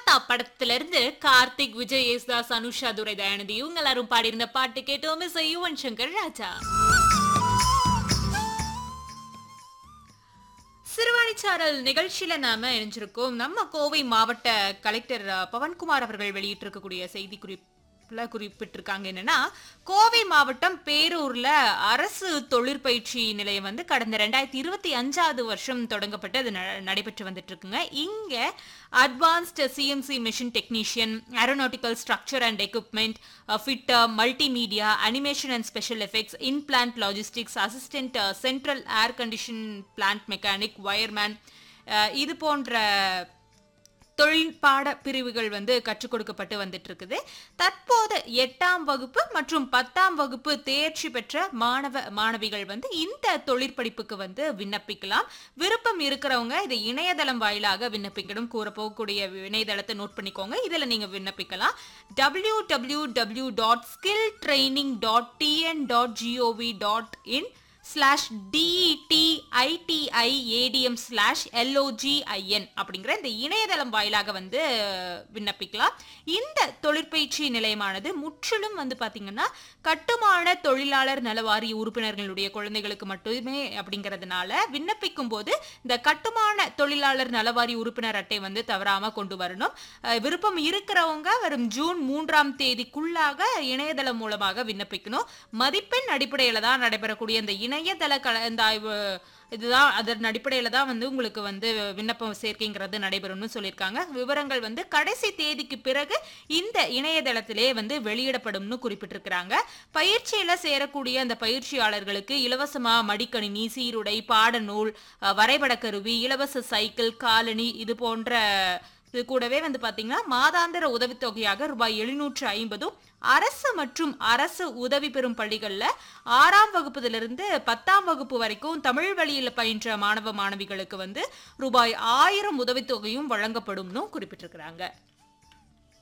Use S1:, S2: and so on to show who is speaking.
S1: தாத்தா படத்துல இருந்து கார்த்திக் விஜய் யேசுதாஸ் அனுஷா துரை தயானதி இவங்க எல்லாரும் பாடியிருந்த பாட்டு கேட்டோம் மிஸ் யுவன் சங்கர் ராஜா சிறுவாணிச்சாரல் நிகழ்ச்சியில நாம இணைஞ்சிருக்கோம் நம்ம கோவை மாவட்ட கலெக்டர் அஹ், பவன்குமார் அவர்கள் வெளியிட்டிருக்கக்கூடிய செய்தி குறிப்புல குறிப்பிட்டிருக்காங்க என்னன்னா கோவை மாவட்டம் பேரூர்ல அரசு தொழிற்பயிற்சி நிலையம் வந்து கடந்த ரெண்டாயிரத்தி இருபத்தி அஞ்சாவது வருஷம் தொடங்கப்பட்டு அது ந- நடைபெற்று வந்துட்டு இருக்குங்க இங்க advanced CNC machine technician aeronautical structure and equipment fitter multimedia animation and special effects inplant logistics assistant central air condition plant mechanic wireman இது போன்ற தொழில் பாட பிரிவுகள் வந்து கற்றுக் கொடுக்கப்பட்டு வந்துட்டு இருக்குது தற்போது எட்டாம் வகுப்பு மற்றும் பத்தாம் வகுப்பு தேர்ச்சி பெற்ற மாணவ மாணவிகள் வந்து இந்த தொழிற்படிப்புக்கு வந்து விண்ணப்பிக்கலாம் விருப்பம் இருக்கிறவங்க இது இணையதளம் வாயிலாக விண்ணப்பிக்கணும் கூற போகக்கூடிய இணையதளத்தை நோட் பண்ணிக்கோங்க இதுல நீங்க விண்ணப்பிக்கலாம் W W W dot skill training dot TN dot GOV dot in slash DETITIATM slash LOGIN அப்படிங்கிற இந்த இணையதளம் வாயிலாக வந்து விண்ணப்பிக்கலாம் இந்த தொழிற்பயிற்சி நிலையமானது முற்றிலும் வந்து பாத்தீங்கன்னா கட்டுமான தொழிலாளர் நல வாரிய உறுப்பினர்களுடைய குழந்தைகளுக்கு மட்டுமே அப்படிங்கிறதுனால விண்ணப்பிக்கும் போது இந்த கட்டுமான தொழிலாளர் நலவாரி உறுப்பினர் அட்டை வந்து தவறாம கொண்டு வரணும் அஹ் விருப்பம் இருக்கிறவங்க வரும் ஜூன் மூன்றாம் தேதிக்குள்ளாக இணையதளம் மூலமாக விண்ணப்பிக்கணும் மதிப்பெண் அடிப்படையில தான் நடைபெறக்கூடிய இந்த இணையதள கலந்தாய்வு இதுதான் அதன் அடிப்படையில தான் வந்து உங்களுக்கு வந்து விண்ணப்பம் சேர்க்கைங்கிறது நடைபெறும்னு சொல்லியிருக்காங்க விவரங்கள் வந்து கடைசி தேதிக்கு பிறகு இந்த இணையதளத்திலே வந்து வெளியிடப்படும்னு குறிப்பிட்டிருக்கிறாங்க பயிற்சியில சேரக்கூடிய அந்த பயிற்சியாளர்களுக்கு இலவசமா மடிக்கணினி சீருடை பாடநூல் அஹ், வரைபடக் கருவி இலவச சைக்கிள் காலணி இது போன்ற இது கூடவே வந்து பாத்தீங்கன்னா மாதாந்திர உதவித்தொகையாக ரூபாய் எழுநூற்று ஐம்பதும் அரசு மற்றும் அரசு உதவி பெறும் பள்ளிகள்ல ஆறாம் வகுப்புதிலிருந்து பத்தாம் வகுப்பு வரைக்கும் தமிழ் வழியில் பயின்ற மாணவ மாணவிகளுக்கு வந்து ரூபாய் ஆயிரம் உதவித்தொகையும் வழங்கப்படும்னு குறிப்பிட்டிருக்கிறாங்க